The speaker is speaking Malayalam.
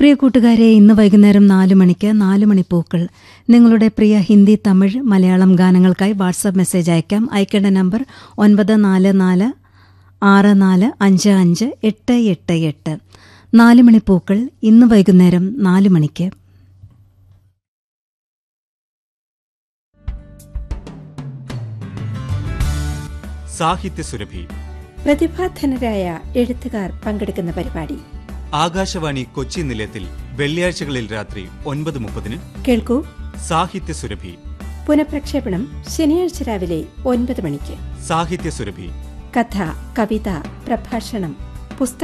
പ്രിയ കൂട്ടുകാരെ ഇന്ന് വൈകുന്നേരം നാല് മണിക്ക് നാല് മണിപ്പൂക്കൾ നിങ്ങളുടെ പ്രിയ ഹിന്ദി തമിഴ് മലയാളം ഗാനങ്ങൾക്കായി വാട്സാപ്പ് മെസ്സേജ് അയക്കാം അയക്കേണ്ട നമ്പർ ഒൻപത് നാല് നാല് ആറ് നാല് അഞ്ച് അഞ്ച് എട്ട് എട്ട് എട്ട് നാല് മണിപ്പൂക്കൾ ഇന്ന് വൈകുന്നേരം നാല് മണിക്ക് സാഹിത്യസുരഭി പ്രതിഭാധനരായ എഴുത്തുകാർ പങ്കെടുക്കുന്ന പരിപാടി ആകാശവാണി കൊച്ചി നിലയത്തിൽ വെള്ളിയാഴ്ചകളിൽ രാത്രി ഒൻപത് മുപ്പതിന് കേൾക്കൂ സാഹിത്യസുരഭി പുനഃപ്രക്ഷേപണം ശനിയാഴ്ച രാവിലെ ഒൻപത് മണിക്ക് സാഹിത്യസുരഭി കഥ കവിത പ്രഭാഷണം പുസ്തക